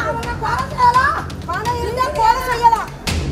அவங்க கொலை செய்யலாம் பணம் இருந்தா கொலை செய்யலாம்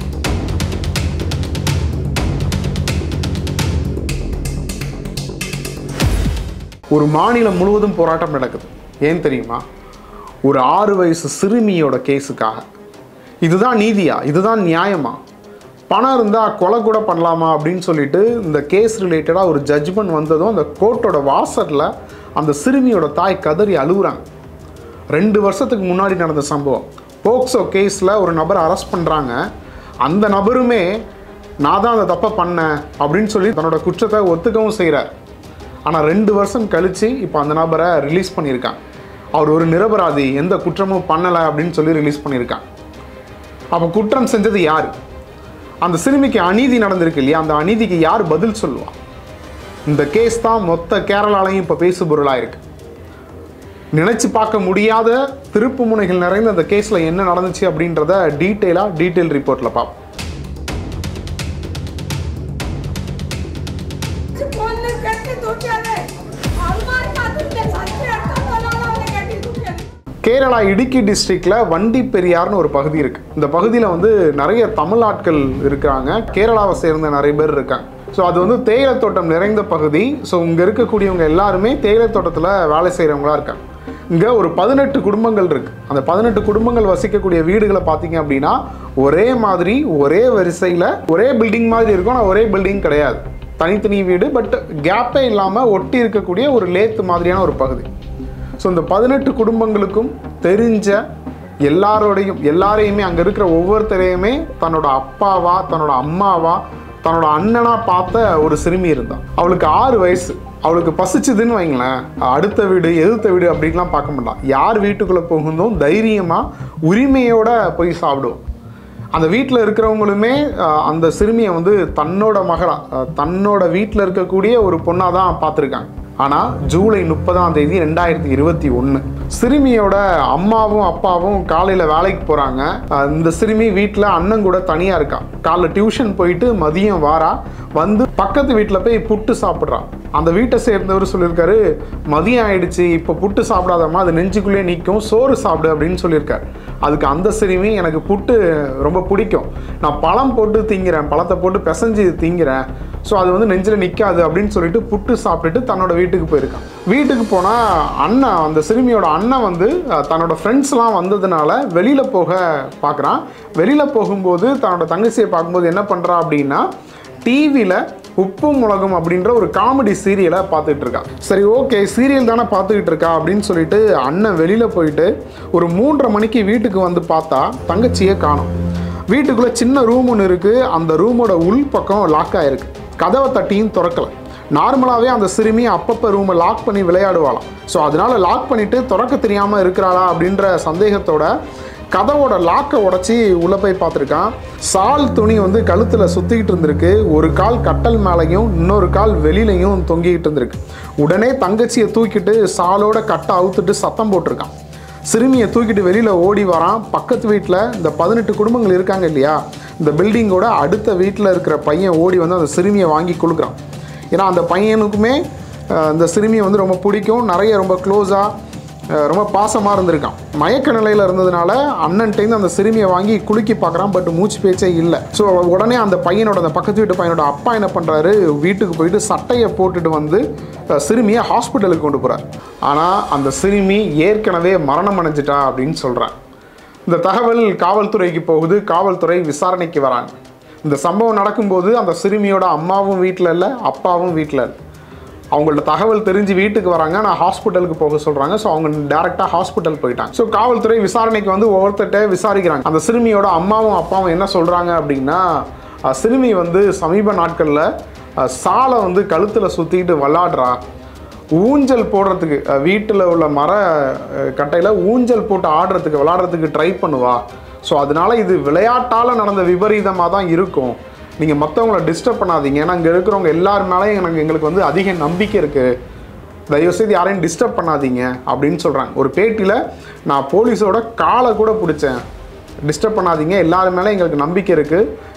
ஒரு மாநிலம் முழுவதும் போராட்டம் நடக்குது ஏன் தெரியுமா ஒரு ஆறு வயசு சிறுமியோட கேஸுக்காக இதுதான் நீதியா இதுதான் நியாயமா பணம் இருந்தால் கொலை கூட பண்ணலாமா அப்படின்னு சொல்லிட்டு இந்த கேஸ் ரிலேட்டடாக ஒரு ஜட்ஜ்மெண்ட் வந்ததும் அந்த கோர்ட்டோட வாசலில் அந்த சிறுமியோட தாய் கதறி அழுகுறாங்க ரெண்டு வருஷத்துக்கு முன்னாடி நடந்த சம்பவம் போக்சோ கேஸில் ஒரு நபரை அரெஸ்ட் பண்ணுறாங்க அந்த நபருமே நான் தான் அந்த தப்பை பண்ணேன் அப்படின்னு சொல்லி தன்னோட குற்றத்தை ஒத்துக்கவும் செய்கிறார் ஆனால் ரெண்டு வருஷம் கழித்து இப்போ அந்த நபரை ரிலீஸ் பண்ணியிருக்காங்க அவர் ஒரு நிரபராதி எந்த குற்றமும் பண்ணலை அப்படின்னு சொல்லி ரிலீஸ் பண்ணியிருக்காங்க அப்போ குற்றம் செஞ்சது யார் அந்த சிறுமிக்கு அநீதி நடந்திருக்கு இல்லையா அந்த அநீதிக்கு யார் பதில் சொல்லுவா இந்த கேஸ் தான் மொத்த கேரளாலையும் இப்போ பேசு பொருளாக இருக்கு நினைச்சு பார்க்க முடியாத திருப்பு முனைகள் நிறைந்த அந்த கேஸில் என்ன நடந்துச்சு அப்படின்றத டீட்டெயிலாக டீட்டெயில் ரிப்போர்ட்டில் பார்ப்போம் பொண்ணு கட்டி தூக்கியாரு அல்மாரி பார்த்துட்டு சச்சி எடுத்து சொன்னாலும் அவனை கட்டி தூக்கியாரு கேரளா இடுக்கி டிஸ்ட்ரிக்ட்ல வண்டி பெரியார்னு ஒரு பகுதி இருக்கு இந்த பகுதியில் வந்து நிறைய தமிழ் ஆட்கள் இருக்கிறாங்க கேரளாவை சேர்ந்த நிறைய பேர் இருக்காங்க ஸோ அது வந்து தேயிலை தோட்டம் நிறைந்த பகுதி ஸோ இங்கே இருக்கக்கூடியவங்க எல்லாருமே தேயிலை தோட்டத்தில் வேலை செய்கிறவங்களா இருக்காங்க இங்கே ஒரு பதினெட்டு குடும்பங்கள் இருக்கு அந்த பதினெட்டு குடும்பங்கள் வசிக்கக்கூடிய வீடுகளை பார்த்தீங்க அப்படின்னா ஒரே மாதிரி ஒரே வரிசையில் ஒரே பில்டிங் மாதிரி இருக்கும் ஆனால் ஒரே பில்டிங் கிடையாது தனித்தனி வீடு பட் கேப்பே இல்லாமல் ஒட்டி இருக்கக்கூடிய ஒரு லேத்து மாதிரியான ஒரு பகுதி ஸோ இந்த பதினெட்டு குடும்பங்களுக்கும் தெரிஞ்ச எல்லாரோடையும் எல்லாரையுமே அங்கே இருக்கிற ஒவ்வொருத்தரையுமே தன்னோட அப்பாவா தன்னோட அம்மாவா தன்னோட அண்ணனா பார்த்த ஒரு சிறுமி இருந்தான் அவளுக்கு ஆறு வயசு அவளுக்கு பசிச்சுதுன்னு வைங்களேன் அடுத்த வீடு எதிர்த்த வீடு அப்படின்லாம் பார்க்க மாட்டான் யார் வீட்டுக்குள்ளே போகுந்தோம் தைரியமாக உரிமையோட போய் சாப்பிடுவோம் அந்த வீட்டில் இருக்கிறவங்களுமே அஹ், அந்த சிறுமியை வந்து தன்னோட மகளா அஹ், தன்னோட வீட்டில் இருக்கக்கூடிய ஒரு பொண்ணாக தான் பார்த்துருக்காங்க ஆனால் ஜூலை முப்பதாம் தேதி ரெண்டாயிரத்தி இருபத்தி ஒன்று சிறுமியோட அம்மாவும் அப்பாவும் காலையில் வேலைக்கு போகிறாங்க இந்த சிறுமி வீட்டில் அண்ணன் கூட தனியாக இருக்கா காலைல டியூஷன் போயிட்டு மதியம் வாரா வந்து பக்கத்து வீட்டில் போய் புட்டு சாப்பிட்றான் அந்த வீட்டை சேர்ந்தவர் சொல்லியிருக்காரு மதியம் ஆயிடுச்சு இப்போ புட்டு சாப்பிடாதம்மா அது நெஞ்சுக்குள்ளே நிற்கும் சோறு சாப்பிடு அப்படின்னு சொல்லியிருக்காரு அதுக்கு அந்த சிறுமி எனக்கு புட்டு ரொம்ப பிடிக்கும் நான் பழம் போட்டு திங்கிறேன் பழத்தை போட்டு பிசைஞ்சு திங்கிறேன் ஸோ அது வந்து நெஞ்சில் நிற்காது அப்படின்னு சொல்லிட்டு புட்டு சாப்பிட்டுட்டு தன்னோட வீட்டுக்கு போயிருக்கான் வீட்டுக்கு போனால் அண்ணன் அந்த சிறுமியோட அண்ணன் வந்து அஹ், தன்னோட ஃப்ரெண்ட்ஸ்லாம் வந்ததுனால வெளியில் போக பார்க்குறான் வெளியில் போகும்போது தன்னோட தங்கச்சியை பார்க்கும்போது என்ன பண்ணுறா அப்படின்னா டிவியில் உப்பு முளகும் அப்படின்ற ஒரு காமெடி சீரியலை பார்த்துட்டு இருக்கா சரி ஓகே சீரியல் தானே பார்த்துக்கிட்டு இருக்கா அப்படின்னு சொல்லிட்டு அண்ணன் வெளியில் போயிட்டு ஒரு மூன்றரை மணிக்கு வீட்டுக்கு வந்து பார்த்தா தங்கச்சியை காணோம் வீட்டுக்குள்ளே சின்ன ரூம் ஒன்று இருக்குது அந்த ரூமோட உள் பக்கம் லாக் ஆயிருக்கு கதவை தட்டியும் திறக்கல நார்மலாகவே அந்த சிறுமி அப்பப்போ ரூமை லாக் பண்ணி விளையாடுவாளாம் ஸோ அதனால லாக் பண்ணிட்டு திறக்க தெரியாமல் இருக்கிறாளா அப்படின்ற சந்தேகத்தோட கதவோட லாக்கை உடச்சி உள்ளே போய் பார்த்துருக்கான் சால் துணி வந்து கழுத்தில் சுற்றிக்கிட்டு இருந்திருக்கு ஒரு கால் கட்டல் மேலேயும் இன்னொரு கால் வெளியிலையும் தொங்கிக்கிட்டு இருந்திருக்கு உடனே தங்கச்சியை தூக்கிட்டு சாலோட கட்டை அவுத்துட்டு சத்தம் போட்டிருக்கான் சிறுமியை தூக்கிட்டு வெளியில் ஓடி வரான் பக்கத்து வீட்டில் இந்த பதினெட்டு குடும்பங்கள் இருக்காங்க இல்லையா இந்த பில்டிங்கோட அடுத்த வீட்டில் இருக்கிற பையன் ஓடி வந்து அந்த சிறுமியை வாங்கி கொடுக்குறான் ஏன்னா அந்த பையனுக்குமே அஹ், இந்த சிறுமியை வந்து ரொம்ப பிடிக்கும் நிறைய ரொம்ப க்ளோஸாக ரொம்ப பாசமாக இருந்திருக்கான் மயக்க நிலையில் இருந்ததுனால அண்ணன்ட்டேருந்து அந்த சிறுமியை வாங்கி குலுக்கி பார்க்குறான் பட் மூச்சு பேச்சே இல்லை ஸோ உடனே அந்த பையனோட அந்த பக்கத்து வீட்டு பையனோட அப்பா என்ன பண்ணுறாரு வீட்டுக்கு போயிட்டு சட்டையை போட்டுட்டு வந்து அஹ், சிறுமியை ஹாஸ்பிட்டலுக்கு கொண்டு போகிறார் ஆனால் அந்த சிறுமி ஏற்கனவே மரணம் அடைஞ்சிட்டா அப்படின்னு சொல்கிறான் இந்த தகவல் காவல்துறைக்கு போகுது காவல்துறை விசாரணைக்கு வராங்க இந்த சம்பவம் நடக்கும்போது அந்த சிறுமியோட அம்மாவும் வீட்டில் இல்லை அப்பாவும் வீட்டில் இல்லை அவங்கள்ட்ட தகவல் தெரிஞ்சு வீட்டுக்கு வராங்க நான் ஹாஸ்பிட்டலுக்கு போக சொல்கிறாங்க ஸோ அவங்க டேரெக்டாக ஹாஸ்பிட்டல் போயிட்டாங்க ஸோ காவல்துறை விசாரணைக்கு வந்து ஒவ்வொருத்தர்கிட்ட விசாரிக்கிறாங்க அந்த சிறுமியோட அம்மாவும் அப்பாவும் என்ன சொல்கிறாங்க அப்படின்னா அஹ், சிறுமி வந்து சமீப நாட்களில் சாலை வந்து கழுத்தில் சுற்றிக்கிட்டு விளாடுறா ஊஞ்சல் போடுறதுக்கு வீட்டில் உள்ள மர கட்டையில் ஊஞ்சல் போட்டு ஆடுறதுக்கு விளாடுறதுக்கு ட்ரை பண்ணுவா ஸோ அதனால இது விளையாட்டால் நடந்த விபரீதமாக தான் இருக்கும் நீங்கள் மற்றவங்கள டிஸ்டர்ப் பண்ணாதீங்க ஏன்னா இங்கே இருக்கிறவங்க எல்லார் மேலேயும் எனக்கு எங்களுக்கு வந்து அதிக நம்பிக்கை இருக்குது தயவுசெய்து யாரையும் டிஸ்டர்ப் பண்ணாதீங்க அப்படின்னு சொல்கிறாங்க ஒரு பேட்டியில் நான் போலீஸோட காலை கூட பிடிச்சேன் டிஸ்டர்ப் பண்ணாதீங்க எல்லாரும் மேலே எங்களுக்கு நம்பிக்கை இருக்குது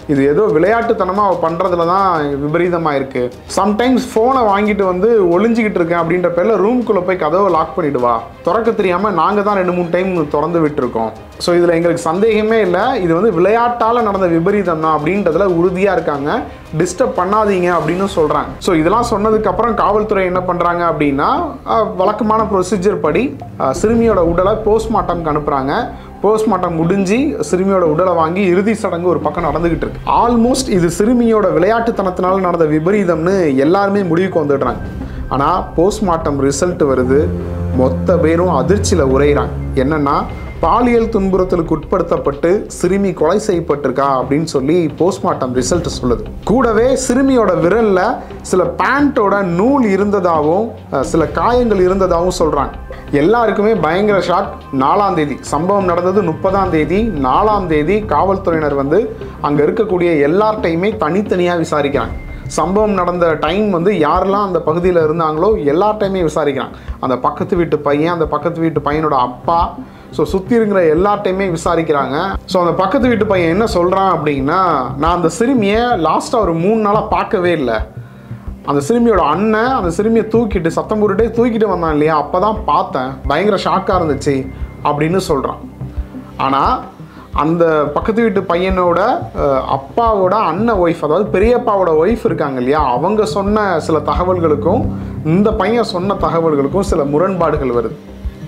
இது ஏதோ விளையாட்டுத்தனமாக அவள் பண்ணுறதுல தான் விபரீதமாக இருக்குது சம்டைம்ஸ் ஃபோனை வாங்கிட்டு வந்து ஒளிஞ்சிக்கிட்டு இருக்கேன் அப்படின்ற பேரில் ரூம்குள்ளே போய் கதவை லாக் பண்ணிடுவா திறக்க தெரியாமல் நாங்கள் தான் ரெண்டு மூணு டைம் திறந்து விட்டுருக்கோம் ஸோ இதில் எங்களுக்கு சந்தேகமே இல்லை இது வந்து விளையாட்டால் நடந்த விபரீதம் தான் அப்படின்றதுல உறுதியாக இருக்காங்க டிஸ்டர்ப் பண்ணாதீங்க அப்படின்னு சொல்கிறாங்க ஸோ இதெல்லாம் சொன்னதுக்கப்புறம் காவல்துறை என்ன பண்ணுறாங்க அப்படின்னா அஹ், வழக்கமான ப்ரொசீஜர் படி அஹ், சிறுமியோட உடலை போஸ்ட்மார்ட்டம்க்கு அனுப்புகிறாங்க போஸ்ட்மார்ட்டம் முடிஞ்சு சிறுமியோட உடலை வாங்கி இறுதி சடங்கு ஒரு பக்கம் நடந்துகிட்டு இருக்கு ஆல்மோஸ்ட் இது சிறுமியோட விளையாட்டுத்தனத்தினால நடந்த விபரீதம்னு எல்லாருமே முடிவுக்கு வந்துடுறாங்க ஆனால் போஸ்ட்மார்ட்டம் ரிசல்ட் வருது மொத்த பேரும் அதிர்ச்சியில் உரையிறாங்க என்னன்னா பாலியல் துன்புறுத்தலுக்கு உட்படுத்தப்பட்டு சிறுமி கொலை செய்யப்பட்டிருக்கா அப்படின்னு சொல்லி போஸ்ட்மார்ட்டம் ரிசல்ட் சொல்லுது கூடவே சிறுமியோட விரல்ல சில பேண்ட்டோட நூல் இருந்ததாகவும் அஹ், சில காயங்கள் இருந்ததாகவும் சொல்றாங்க எல்லாருக்குமே பயங்கர ஷாக் நாலாம் தேதி சம்பவம் நடந்தது முப்பதாம் தேதி நாலாம் தேதி காவல்துறையினர் வந்து அங்கே இருக்கக்கூடிய எல்லார்ட்டையுமே தனித்தனியாக விசாரிக்கிறாங்க சம்பவம் நடந்த டைம் வந்து யாரெல்லாம் அந்த பகுதியில் இருந்தாங்களோ எல்லார்ட்டையுமே விசாரிக்கிறாங்க அந்த பக்கத்து வீட்டு பையன் அந்த பக்கத்து வீட்டு பையனோட அப்பா ஸோ சுற்றி இருக்கிற எல்லார்ட்டையுமே விசாரிக்கிறாங்க ஸோ அந்த பக்கத்து வீட்டு பையன் என்ன சொல்கிறான் அப்படின்னா நான் அந்த சிறுமியை லாஸ்ட்டாக ஒரு மூணு நாளாக பார்க்கவே இல்லை அந்த சிறுமியோட அண்ணன் அந்த சிறுமியை தூக்கிட்டு சத்தம் போட்டுட்டே தூக்கிட்டு வந்தான் இல்லையா அப்போ தான் பார்த்தேன் பயங்கர ஷாக்காக இருந்துச்சு அப்படின்னு சொல்கிறான் ஆனால் அந்த பக்கத்து வீட்டு பையனோட அஹ், அப்பாவோட அண்ணன் ஒய்ஃப் அதாவது பெரியப்பாவோட ஒய்ஃப் இருக்காங்க இல்லையா அவங்க சொன்ன சில தகவல்களுக்கும் இந்த பையன் சொன்ன தகவல்களுக்கும் சில முரண்பாடுகள் வருது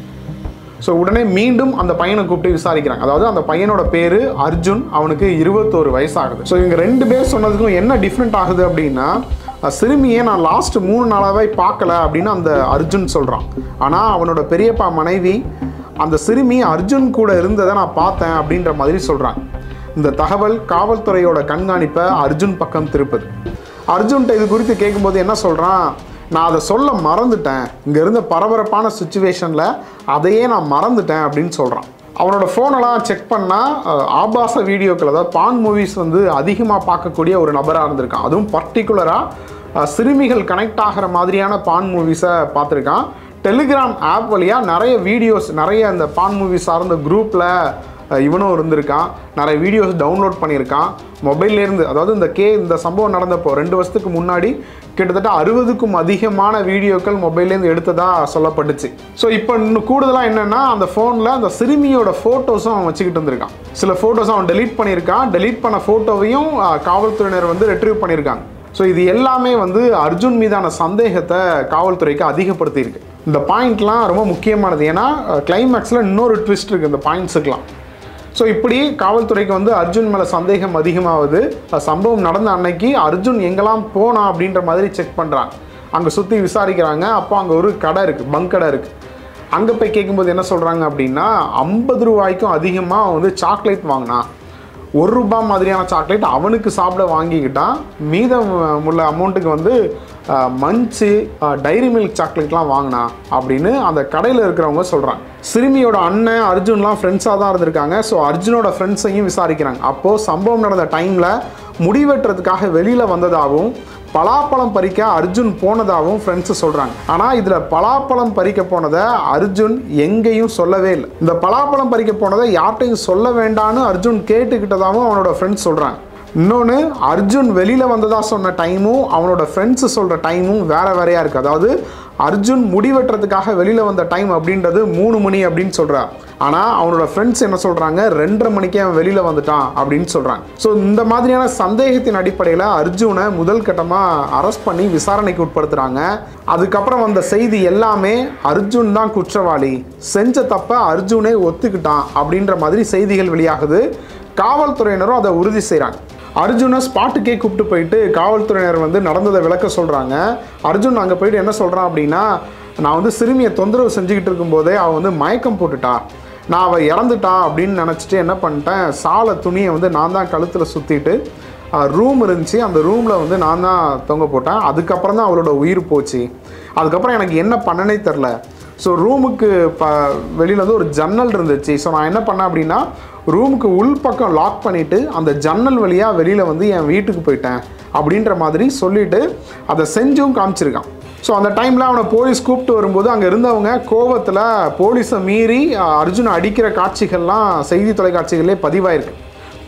ஸோ உடனே மீண்டும் அந்த பையனை கூப்பிட்டு விசாரிக்கிறாங்க அதாவது அந்த பையனோட பேர் அர்ஜுன் அவனுக்கு இருபத்தோரு வயசாகுது ஸோ இவங்க ரெண்டு பேர் சொன்னதுக்கும் என்ன டிஃப்ரெண்ட் ஆகுது அப்படின்னா அஹ், சிறுமியை நான் லாஸ்ட் மூணு நாளாவே பார்க்கல அப்படின்னு அந்த அர்ஜுன் சொல்கிறான் ஆனால் அவனோட பெரியப்பா மனைவி அந்த சிறுமி அர்ஜுன் கூட இருந்ததை நான் பார்த்தேன் அப்படின்ற மாதிரி சொல்கிறாங்க இந்த தகவல் காவல்துறையோட கண்காணிப்பை அர்ஜுன் பக்கம் திருப்புது அர்ஜுன்கிட்ட இது குறித்து கேட்கும்போது என்ன சொல்கிறான் நான் அதை சொல்ல மறந்துட்டேன் இங்கே இருந்த பரபரப்பான சுச்சுவேஷனில் அதையே நான் மறந்துட்டேன் அப்படின்னு சொல்கிறான் அவனோட ஃபோனெல்லாம் செக் பண்ணால் ஆபாச வீடியோக்கள் அதாவது பான் மூவிஸ் வந்து அதிகமாக பார்க்கக்கூடிய ஒரு நபராக இருந்திருக்கான் அதுவும் பர்டிகுலராக சிறுமிகள் கனெக்ட் ஆகிற மாதிரியான பான் மூவிஸை பார்த்துருக்கான் டெலிகிராம் ஆப் வழியாக நிறைய வீடியோஸ் நிறைய அந்த பான் மூவி சார்ந்த குரூப்பில் இவனும் இருந்திருக்கான் நிறைய வீடியோஸ் டவுன்லோட் பண்ணியிருக்கான் மொபைல்லேருந்து அதாவது இந்த கே இந்த சம்பவம் நடந்தப்போ ரெண்டு வருஷத்துக்கு முன்னாடி கிட்டத்தட்ட அறுபதுக்கும் அதிகமான வீடியோக்கள் மொபைல்லேருந்து எடுத்ததாக சொல்லப்பட்டுச்சு ஸோ இப்போ இன்னும் கூடுதலாக என்னென்னா அந்த ஃபோனில் அந்த சிறுமியோட ஃபோட்டோஸும் அவன் வச்சுக்கிட்டு இருந்திருக்கான் சில ஃபோட்டோஸும் அவன் டெலீட் பண்ணியிருக்கான் டெலீட் பண்ண ஃபோட்டோவையும் காவல்துறையினர் வந்து ரெட்ரீவ் பண்ணியிருக்காங்க ஸோ இது எல்லாமே வந்து அர்ஜுன் மீதான சந்தேகத்தை காவல்துறைக்கு அதிகப்படுத்தியிருக்கு இந்த பாயிண்ட்லாம் ரொம்ப முக்கியமானது ஏன்னா கிளைமேக்ஸில் இன்னொரு ட்விஸ்ட் இருக்குது இந்த பாயிண்ட்ஸுக்கெலாம் ஸோ இப்படி காவல்துறைக்கு வந்து அர்ஜுன் மேலே சந்தேகம் அதிகமாகுது அஹ் சம்பவம் நடந்த அன்னைக்கு அர்ஜுன் எங்கெல்லாம் போனா அப்படின்ற மாதிரி செக் பண்ணுறாங்க அங்கே சுற்றி விசாரிக்கிறாங்க அப்போ அங்கே ஒரு கடை இருக்குது பங்க் கடை இருக்குது அங்கே போய் கேட்கும்போது என்ன சொல்கிறாங்க அப்படின்னா ஐம்பது ரூபாய்க்கும் அதிகமாக வந்து சாக்லேட் வாங்கினா ஒரு ரூபாய் மாதிரியான சாக்லேட் அவனுக்கு சாப்பிட வாங்கிக்கிட்டான் மீதம் உள்ள அமௌண்ட்டுக்கு வந்து அஹ், மஞ்சு டைரி மில்க் சாக்லேட்லாம் வாங்கினா அப்படின்னு அந்த கடையில் இருக்கிறவங்க சொல்கிறாங்க சிறுமியோட அண்ணன் அர்ஜுன்லாம் ஃப்ரெண்ட்ஸாக தான் இருந்திருக்காங்க ஸோ அர்ஜுனோட ஃப்ரெண்ட்ஸையும் விசாரிக்கிறாங்க அப்போது சம்பவம் நடந்த டைமில் முடிவெட்டுறதுக்காக வெளியில் வந்ததாகவும் பலாப்பழம் பறிக்க அர்ஜுன் போனதாகவும் ஃப்ரெண்ட்ஸு சொல்கிறாங்க ஆனால் இதில் பலாப்பழம் பறிக்க போனதை அர்ஜுன் எங்கேயும் சொல்லவே இல்லை இந்த பலாப்பழம் பறிக்க போனதை யார்கிட்டையும் சொல்ல வேண்டான்னு அர்ஜுன் கேட்டுக்கிட்டதாகவும் அவனோட ஃப்ரெண்ட்ஸ் சொல்கிறாங்க இன்னொன்று அர்ஜுன் வெளியில் வந்ததா சொன்ன டைமும் அவனோட ஃப்ரெண்ட்ஸு சொல்கிற டைமும் வேற வேறையாக இருக்குது அதாவது அர்ஜுன் முடிவெட்டுறதுக்காக வெளியில் வந்த டைம் அப்படின்றது மூணு மணி அப்படின்னு சொல்கிறார் ஆனால் அவனோட ஃப்ரெண்ட்ஸ் என்ன சொல்கிறாங்க ரெண்டரை மணிக்கே அவன் வெளியில் வந்துட்டான் அப்படின்னு சொல்கிறாங்க ஸோ இந்த மாதிரியான சந்தேகத்தின் அடிப்படையில் அர்ஜுனை முதல் கட்டமாக அரெஸ்ட் பண்ணி விசாரணைக்கு உட்படுத்துகிறாங்க அதுக்கப்புறம் வந்த செய்தி எல்லாமே அர்ஜுன் தான் குற்றவாளி செஞ்ச தப்ப அர்ஜுனே ஒத்துக்கிட்டான் அப்படின்ற மாதிரி செய்திகள் வெளியாகுது காவல்துறையினரும் அதை உறுதி செய்கிறாங்க அர்ஜுனை ஸ்பாட்டுக்கே கூப்பிட்டு போயிட்டு காவல்துறையினர் வந்து நடந்ததை விளக்க சொல்கிறாங்க அர்ஜுன் அங்கே போயிட்டு என்ன சொல்கிறான் அப்படின்னா நான் வந்து சிறுமியை தொந்தரவு செஞ்சுக்கிட்டு இருக்கும்போதே அவள் வந்து மயக்கம் போட்டுட்டா நான் அவள் இறந்துட்டா அப்படின்னு நினச்சிட்டு என்ன பண்ணிட்டேன் சாலை துணியை வந்து நான் தான் கழுத்தில் சுற்றிட்டு ரூம் இருந்துச்சு அந்த ரூமில் வந்து நான் தான் தொங்க போட்டேன் அதுக்கப்புறம் தான் அவளோட உயிர் போச்சு அதுக்கப்புறம் எனக்கு என்ன பண்ணனே தெரில ஸோ ரூமுக்கு ப வெளியில் வந்து ஒரு ஜன்னல் இருந்துச்சு ஸோ நான் என்ன பண்ணேன் அப்படின்னா ரூமுக்கு உள் பக்கம் லாக் பண்ணிவிட்டு அந்த ஜன்னல் வழியாக வெளியில் வந்து என் வீட்டுக்கு போயிட்டேன் அப்படின்ற மாதிரி சொல்லிட்டு அதை செஞ்சும் காமிச்சிருக்கான் ஸோ அந்த டைமில் அவனை போலீஸ் கூப்பிட்டு வரும்போது அங்கே இருந்தவங்க கோவத்தில் போலீஸை மீறி அஹ், அர்ஜுனை அடிக்கிற காட்சிகள்லாம் செய்தி தொலைக்காட்சிகளே பதிவாயிருக்கு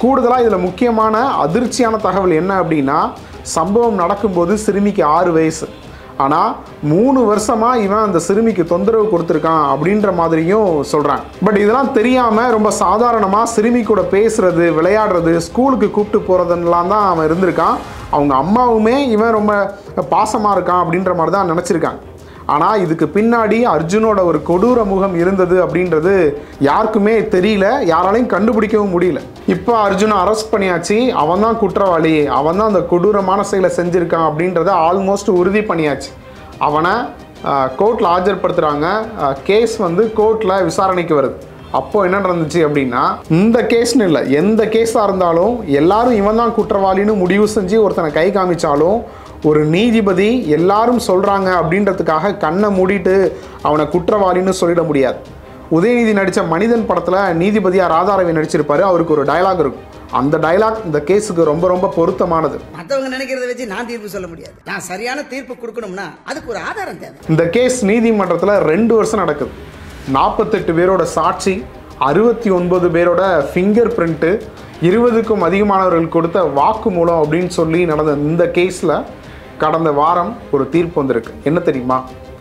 கூடுதலாக இதில் முக்கியமான அதிர்ச்சியான தகவல் என்ன அப்படின்னா சம்பவம் நடக்கும்போது சிறுமிக்கு ஆறு வயசு ஆனால் மூணு வருஷமாக இவன் அந்த சிறுமிக்கு தொந்தரவு கொடுத்துருக்கான் அப்படின்ற மாதிரியும் சொல்கிறாங்க பட் இதெல்லாம் தெரியாமல் ரொம்ப சாதாரணமாக சிறுமி கூட பேசுறது விளையாடுறது ஸ்கூலுக்கு கூப்பிட்டு போகிறதுலாம் தான் அவன் இருந்திருக்கான் அவங்க அம்மாவுமே இவன் ரொம்ப பாசமாக இருக்கான் அப்படின்ற மாதிரி தான் நினச்சிருக்காங்க ஆனால் இதுக்கு பின்னாடி அர்ஜுனோட ஒரு கொடூர முகம் இருந்தது அப்படின்றது யாருக்குமே தெரியல யாராலையும் கண்டுபிடிக்கவும் முடியல இப்போ அர்ஜுனை அரெஸ்ட் பண்ணியாச்சு அவன் தான் குற்றவாளி அவன் தான் அந்த கொடூரமான செயலை செஞ்சுருக்கான் அப்படின்றத ஆல்மோஸ்ட் உறுதி பண்ணியாச்சு அவனை கோர்ட்டில் ஆஜர்படுத்துகிறாங்க கேஸ் வந்து கோர்ட்டில் விசாரணைக்கு வருது அப்போ என்ன நடந்துச்சு அப்படின்னா இந்த கேஸ்னு இல்லை எந்த கேஸாக இருந்தாலும் எல்லாரும் இவன் தான் குற்றவாளின்னு முடிவு செஞ்சு ஒருத்தனை கை காமிச்சாலும் ஒரு நீதிபதி எல்லாரும் சொல்கிறாங்க அப்படின்றதுக்காக கண்ணை மூடிட்டு அவனை குற்றவாளின்னு சொல்லிட முடியாது உதயநிதி நடித்த மனிதன் படத்தில் நீதிபதியாக ராதாரவி நடிச்சிருப்பாரு அவருக்கு ஒரு டயலாக் இருக்கும் அந்த டயலாக் இந்த கேஸுக்கு ரொம்ப ரொம்ப பொருத்தமானது மற்றவங்க நினைக்கிறத வச்சு நான் தீர்ப்பு சொல்ல முடியாது நான் சரியான தீர்ப்பு கொடுக்கணும்னா அதுக்கு ஒரு ஆதாரம் தேவை இந்த கேஸ் நீதிமன்றத்தில் ரெண்டு வருஷம் நடக்குது நாற்பத்தெட்டு பேரோட சாட்சி அறுபத்தி ஒன்பது பேரோட ஃபிங்கர் பிரிண்ட்டு இருபதுக்கும் அதிகமானவர்கள் கொடுத்த வாக்குமூலம் அப்படின்னு சொல்லி நடந்த இந்த கேஸில் கடந்த வாரம் ஒரு தீர்ப்பு வந்திருக்கு என்ன தெரியுமா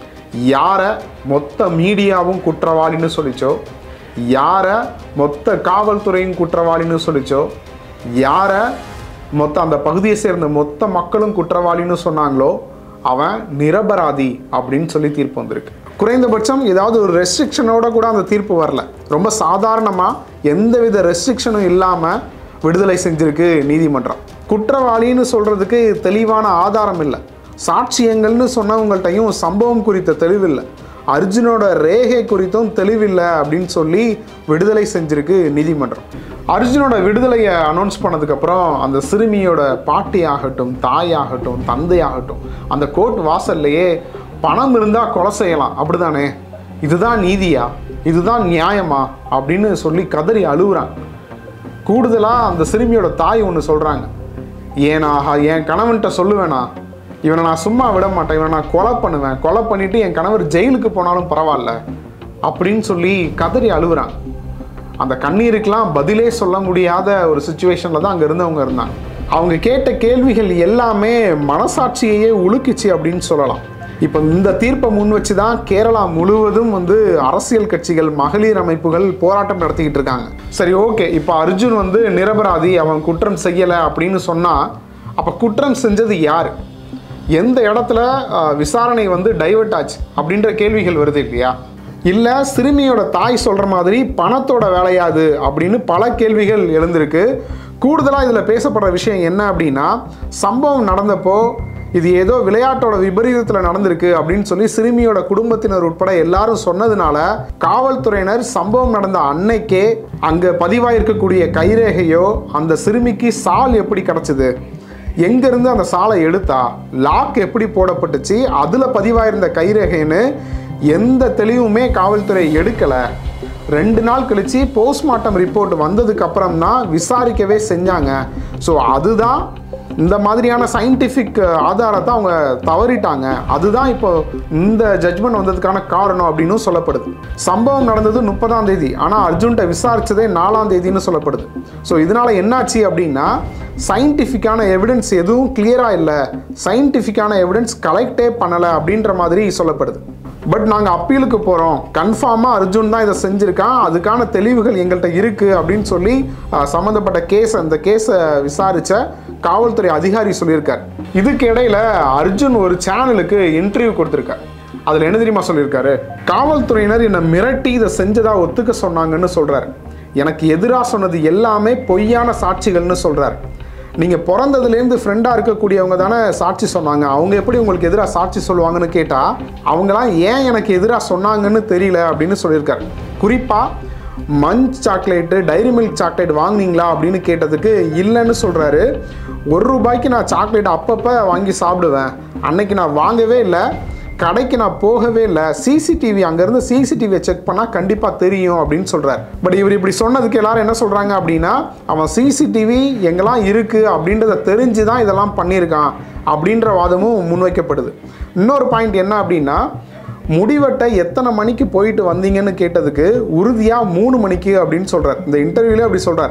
யாரை மொத்த மீடியாவும் குற்றவாளின்னு சொல்லிச்சோ யாரை மொத்த காவல்துறையும் குற்றவாளின்னு சொல்லிச்சோ யாரை மொத்த அந்த பகுதியை சேர்ந்த மொத்த மக்களும் குற்றவாளின்னு சொன்னாங்களோ அவன் நிரபராதி அப்படின்னு சொல்லி தீர்ப்பு வந்திருக்கு குறைந்தபட்சம் ஏதாவது ஒரு ரெஸ்ட்ரிக்ஷனோட கூட அந்த தீர்ப்பு வரல ரொம்ப சாதாரணமாக எந்தவித ரெஸ்ட்ரிக்ஷனும் இல்லாமல் விடுதலை செஞ்சிருக்கு நீதிமன்றம் குற்றவாளின்னு சொல்கிறதுக்கு தெளிவான ஆதாரம் இல்லை சாட்சியங்கள்னு சொன்னவங்கள்ட்டையும் சம்பவம் குறித்த தெளிவில்லை அர்ஜுனோட ரேகை குறித்தும் தெளிவில்லை அப்படின்னு சொல்லி விடுதலை செஞ்சிருக்கு நீதிமன்றம் அர்ஜுனோட விடுதலையை அனௌன்ஸ் பண்ணதுக்கப்புறம் அந்த சிறுமியோட பாட்டி ஆகட்டும் தாய் ஆகட்டும் தந்தை ஆகட்டும் அந்த கோர்ட் வாசல்லையே பணம் இருந்தால் கொலை செய்யலாம் அப்படிதானே இதுதான் நீதியா இதுதான் நியாயமா அப்படின்னு சொல்லி கதறி அழுகுறாங்க கூடுதலாக அந்த சிறுமியோட தாய் ஒன்று சொல்கிறாங்க ஏன்னா என் கணவன்கிட்ட சொல்லுவேனா இவனை நான் சும்மா விட மாட்டேன் இவனை நான் கொலை பண்ணுவேன் கொலை பண்ணிவிட்டு என் கணவர் ஜெயிலுக்கு போனாலும் பரவாயில்ல அப்படின்னு சொல்லி கதறி அழுகுறாங்க அந்த கண்ணீருக்கெல்லாம் பதிலே சொல்ல முடியாத ஒரு சுச்சுவேஷனில் தான் அங்கே இருந்தவங்க இருந்தாங்க அவங்க கேட்ட கேள்விகள் எல்லாமே மனசாட்சியையே உலுக்குச்சு அப்படின்னு சொல்லலாம் இப்போ இந்த தீர்ப்பை முன் வச்சு தான் கேரளா முழுவதும் வந்து அரசியல் கட்சிகள் மகளிர் அமைப்புகள் போராட்டம் நடத்திக்கிட்டு இருக்காங்க சரி ஓகே இப்போ அர்ஜுன் வந்து நிரபராதி அவன் குற்றம் செய்யலை அப்படின்னு சொன்னால் அப்போ குற்றம் செஞ்சது யார் எந்த இடத்துல அஹ், விசாரணை வந்து டைவர்ட் ஆச்சு அப்படின்ற கேள்விகள் வருது இல்லையா இல்லை சிறுமியோட தாய் சொல்கிற மாதிரி பணத்தோட வேலையாது அப்படின்னு பல கேள்விகள் எழுந்திருக்கு கூடுதலாக இதில் பேசப்படுற விஷயம் என்ன அப்படின்னா சம்பவம் நடந்தப்போ இது ஏதோ விளையாட்டோட விபரீதத்தில் நடந்திருக்கு அப்படின்னு சொல்லி சிறுமியோட குடும்பத்தினர் உட்பட எல்லாரும் சொன்னதுனால காவல்துறையினர் சம்பவம் நடந்த அன்னைக்கே அங்கே பதிவாயிருக்கக்கூடிய கைரேகையோ அந்த சிறுமிக்கு சால் எப்படி கிடச்சிது எங்கேருந்து அந்த சாலை எடுத்தா லாக் எப்படி போடப்பட்டுச்சு அதில் பதிவாயிருந்த கைரேகைன்னு எந்த தெளிவுமே காவல்துறை எடுக்கலை ரெண்டு நாள் கழிச்சு போஸ்ட்மார்ட்டம் ரிப்போர்ட் வந்ததுக்கு அப்புறம் தான் விசாரிக்கவே செஞ்சாங்க ஸோ அதுதான் இந்த மாதிரியான சயின்டிஃபிக் ஆதாரத்தை அவங்க தவறிட்டாங்க அதுதான் இப்போ இந்த ஜட்ஜ்மெண்ட் வந்ததுக்கான காரணம் அப்படின்னும் சொல்லப்படுது சம்பவம் நடந்தது முப்பதாம் தேதி ஆனால் அர்ஜுன்ட்ட விசாரிச்சதே நாலாம் தேதின்னு சொல்லப்படுது ஸோ இதனால என்னாச்சு அப்படின்னா சயின்டிஃபிக்கான எவிடன்ஸ் எதுவும் கிளியராக இல்லை சயின்டிஃபிக்கான எவிடன்ஸ் கலெக்டே பண்ணலை அப்படின்ற மாதிரி சொல்லப்படுது பட் நாங்கள் அப்பீலுக்கு போகிறோம் கன்ஃபார்மாக அர்ஜுன் தான் இதை செஞ்சுருக்கான் அதுக்கான தெளிவுகள் எங்கள்கிட்ட இருக்குது அப்படின்னு சொல்லி அஹ், சம்மந்தப்பட்ட கேஸ் அந்த கேஸை விசாரித்த காவல்துறை அதிகாரி சொல்லியிருக்கார் இதுக்கு இடையில அர்ஜுன் ஒரு சேனலுக்கு இன்டர்வியூ கொடுத்துருக்கார் அதில் என்ன தெரியுமா சொல்லியிருக்காரு காவல்துறையினர் என்னை மிரட்டி இதை செஞ்சதா ஒத்துக்க சொன்னாங்கன்னு சொல்கிறார் எனக்கு எதிராக சொன்னது எல்லாமே பொய்யான சாட்சிகள்னு சொல்கிறார் நீங்கள் பிறந்ததுலேருந்து ஃப்ரெண்டாக இருக்கக்கூடியவங்க தானே சாட்சி சொன்னாங்க அவங்க எப்படி உங்களுக்கு எதிராக சாட்சி சொல்லுவாங்கன்னு கேட்டால் அவங்களாம் ஏன் எனக்கு எதிராக சொன்னாங்கன்னு தெரியல அப்படின்னு சொல்லியிருக்காரு குறிப்பாக Munch chocolate Dairy Milk chocolate வாங்குனீங்களா அப்படின்னு கேட்டதுக்கு இல்லைன்னு சொல்கிறாரு ஒரு ரூபாய்க்கு நான் சாக்லேட் அப்பப்போ வாங்கி சாப்பிடுவேன் அன்னைக்கு நான் வாங்கவே இல்லை கடைக்கு நான் போகவே இல்லை சிசிடிவி அங்கேருந்து சிசிடிவியை செக் பண்ணால் கண்டிப்பாக தெரியும் அப்படின்னு சொல்கிறார் பட் இவர் இப்படி சொன்னதுக்கு எல்லாரும் என்ன சொல்கிறாங்க அப்படின்னா அவன் சிசிடிவி எங்கெல்லாம் இருக்குது அப்படின்றத தெரிஞ்சு தான் இதெல்லாம் பண்ணியிருக்கான் அப்படின்ற வாதமும் முன்வைக்கப்படுது இன்னொரு பாயிண்ட் என்ன அப்படின்னா முடிவெட்ட எத்தனை மணிக்கு போயிட்டு வந்தீங்கன்னு கேட்டதுக்கு உறுதியாக மூணு மணிக்கு அப்படின்னு சொல்கிறார் இந்த இன்டர்வியூலே அப்படி சொல்கிறார்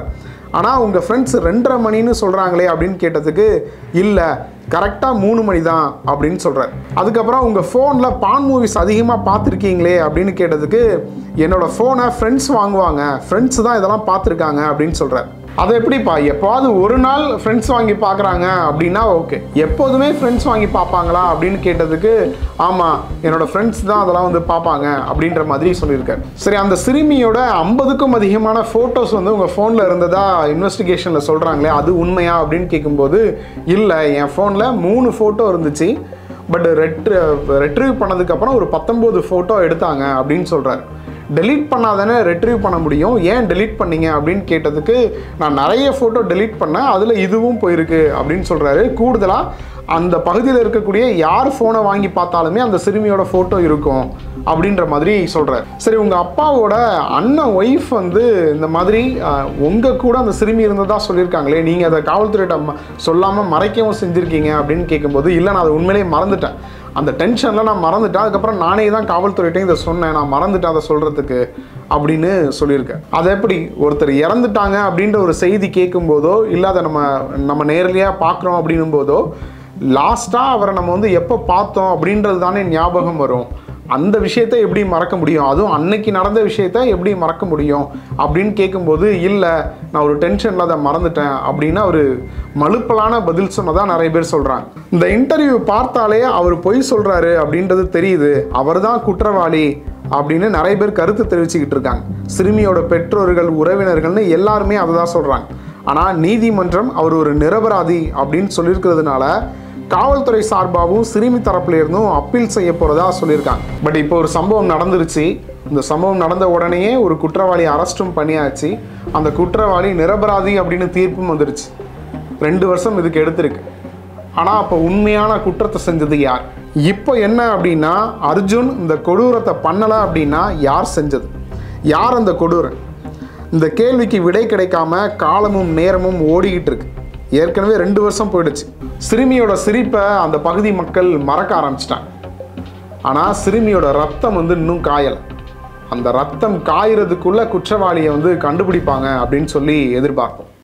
ஆனால் உங்கள் ஃப்ரெண்ட்ஸ் ரெண்டரை மணின்னு சொல்கிறாங்களே அப்படின்னு கேட்டதுக்கு இல்லை கரெக்டாக மூணு மணி தான் அப்படின்னு சொல்கிறார் அதுக்கப்புறம் உங்கள் ஃபோனில் பான் மூவிஸ் அதிகமாக பார்த்துருக்கீங்களே அப்படின்னு கேட்டதுக்கு என்னோட ஃபோனை ஃப்ரெண்ட்ஸ் வாங்குவாங்க ஃப்ரெண்ட்ஸ் தான் இதெல்லாம் பார்த்துருக்காங்க அப்படின்னு சொல்கிறார் அது எப்படிப்பா எப்போவாது ஒரு நாள் ஃப்ரெண்ட்ஸ் வாங்கி பார்க்குறாங்க அப்படின்னா ஓகே எப்போதுமே ஃப்ரெண்ட்ஸ் வாங்கி பார்ப்பாங்களா அப்படின்னு கேட்டதுக்கு ஆமாம் என்னோட ஃப்ரெண்ட்ஸ் தான் அதெல்லாம் வந்து பார்ப்பாங்க அப்படின்ற மாதிரி சொல்லியிருக்காரு சரி அந்த சிறுமியோட ஐம்பதுக்கும் அதிகமான ஃபோட்டோஸ் வந்து உங்கள் ஃபோனில் இருந்ததா இன்வெஸ்டிகேஷனில் சொல்கிறாங்களே அது உண்மையா அப்படின்னு கேட்கும்போது இல்லை என் ஃபோனில் மூணு ஃபோட்டோ இருந்துச்சு பட் ரெட்ரி ரெட்ரீவ் பண்ணதுக்கப்புறம் ஒரு பத்தொம்போது ஃபோட்டோ எடுத்தாங்க அப்படின்னு சொல்கிறார் டெலீட் பண்ணாதானே ரெட்ரீவ் பண்ண முடியும் ஏன் டெலீட் பண்ணீங்க அப்படின்னு கேட்டதுக்கு நான் நிறைய ஃபோட்டோ டெலீட் பண்ணேன் அதில் இதுவும் போயிருக்கு அப்படின்னு சொல்கிறாரு கூடுதலாக அந்த பகுதியில் இருக்கக்கூடிய யார் ஃபோனை வாங்கி பார்த்தாலுமே அந்த சிறுமியோட ஃபோட்டோ இருக்கும் அப்படின்ற மாதிரி சொல்கிறார் சரி உங்கள் அப்பாவோட அண்ணன் ஒய்ஃப் வந்து இந்த மாதிரி உங்கள் கூட அந்த சிறுமி இருந்ததா சொல்லியிருக்காங்களே நீங்கள் அதை காவல்துறையிட்ட ம- சொல்லாமல் மறைக்கவும் செஞ்சுருக்கீங்க அப்படின்னு கேட்கும்போது இல்லை நான் அதை உண்மையிலேயே மறந்துட்டேன் அந்த டென்ஷனில் நான் மறந்துட்டேன் அதுக்கப்புறம் நானே தான் காவல்துறையிட்டையும் இதை சொன்னேன் நான் மறந்துட்டேன் அதை சொல்கிறதுக்கு அப்படின்னு சொல்லியிருக்கேன் அது எப்படி ஒருத்தர் இறந்துட்டாங்க அப்படின்ற ஒரு செய்தி கேட்கும்போதோ இல்லை அதை நம்ம நம்ம நேரடியாக பார்க்குறோம் அப்படின்னும் போதோ லாஸ்ட்டாக அவரை நம்ம வந்து எப்போ பார்த்தோம் அப்படின்றது தானே ஞாபகம் வரும் அந்த விஷயத்தை எப்படி மறக்க முடியும் அதுவும் அன்னைக்கு நடந்த விஷயத்த எப்படி மறக்க முடியும் அப்படின்னு கேட்கும்போது இல்லை நான் ஒரு டென்ஷனில் அதை மறந்துட்டேன் அப்படின்னு அவர் மலுப்பலான பதில் சொன்னதா நிறைய பேர் சொல்கிறாங்க இந்த இன்டர்வியூ பார்த்தாலே அவர் பொய் சொல்கிறாரு அப்படின்றது தெரியுது அவர் தான் குற்றவாளி அப்படின்னு நிறைய பேர் கருத்து தெரிவிச்சுக்கிட்டு இருக்காங்க சிறுமியோட பெற்றோர்கள் உறவினர்கள்னு எல்லாருமே அதை தான் சொல்கிறாங்க ஆனால் நீதிமன்றம் அவர் ஒரு நிரபராதி அப்படின்னு சொல்லியிருக்கிறதுனால காவல்துறை சார்பாகவும் சிறுமி தரப்புல இருந்தும் அப்பீல் செய்ய போறதா சொல்லியிருக்காங்க பட் இப்போ ஒரு சம்பவம் நடந்துருச்சு இந்த சம்பவம் நடந்த உடனேயே ஒரு குற்றவாளி அரெஸ்டும் பண்ணியாச்சு அந்த குற்றவாளி நிரபராதி அப்படின்னு தீர்ப்பும் வந்துருச்சு ரெண்டு வருஷம் இதுக்கு எடுத்திருக்கு ஆனால் அப்போ உண்மையான குற்றத்தை செஞ்சது யார் இப்போ என்ன அப்படின்னா அர்ஜுன் இந்த கொடூரத்தை பண்ணலை அப்படின்னா யார் செஞ்சது யார் அந்த கொடூரன் இந்த கேள்விக்கு விடை கிடைக்காம காலமும் நேரமும் ஓடிக்கிட்டு இருக்கு ஏற்கனவே ரெண்டு வருஷம் போயிடுச்சு சிறுமியோட சிரிப்பை அந்த பகுதி மக்கள் மறக்க ஆரம்பிச்சிட்டாங்க ஆனால் சிறுமியோட ரத்தம் வந்து இன்னும் காயலை அந்த ரத்தம் காயறதுக்குள்ள குற்றவாளியை வந்து கண்டுபிடிப்பாங்க அப்படின்னு சொல்லி எதிர்பார்ப்போம்